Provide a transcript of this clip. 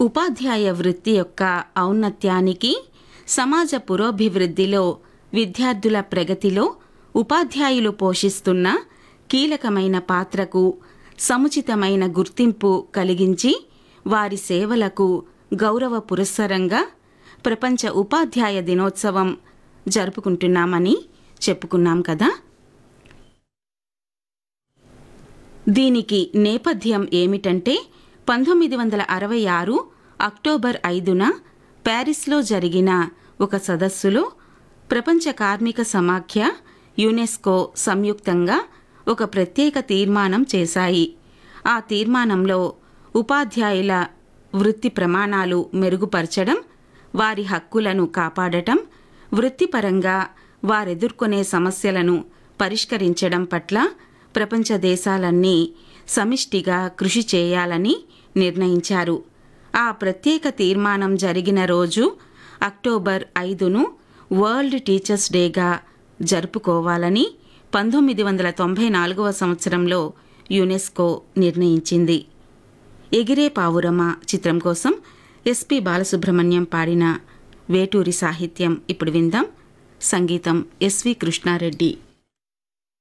ఉపాధ్యాయ వృత్తి యొక్క ఔన్నత్యానికి సమాజ పురోభివృద్ధిలో విద్యార్థుల ప్రగతిలో ఉపాధ్యాయులు పోషిస్తున్న కీలకమైన పాత్రకు సముచితమైన గుర్తింపు కలిగించి వారి సేవలకు గౌరవ పురస్సరంగా ప్రపంచ ఉపాధ్యాయ దినోత్సవం జరుపుకుంటున్నామని చెప్పుకున్నాం కదా దీనికి నేపథ్యం ఏమిటంటే పంతొమ్మిది వందల అరవై ఆరు అక్టోబర్ ఐదున ప్యారిస్లో జరిగిన ఒక సదస్సులో ప్రపంచ కార్మిక సమాఖ్య యునెస్కో సంయుక్తంగా ఒక ప్రత్యేక తీర్మానం చేశాయి ఆ తీర్మానంలో ఉపాధ్యాయుల వృత్తి ప్రమాణాలు మెరుగుపరచడం వారి హక్కులను కాపాడటం వృత్తిపరంగా వారెదుర్కొనే సమస్యలను పరిష్కరించడం పట్ల ప్రపంచ దేశాలన్నీ సమిష్టిగా కృషి చేయాలని నిర్ణయించారు ఆ ప్రత్యేక తీర్మానం జరిగిన రోజు అక్టోబర్ ఐదును వరల్డ్ టీచర్స్ డేగా జరుపుకోవాలని పంతొమ్మిది వందల తొంభై నాలుగవ సంవత్సరంలో యునెస్కో నిర్ణయించింది ఎగిరే పావురమ చిత్రం కోసం ఎస్పి బాలసుబ్రహ్మణ్యం పాడిన వేటూరి సాహిత్యం ఇప్పుడు విందాం సంగీతం ఎస్వి కృష్ణారెడ్డి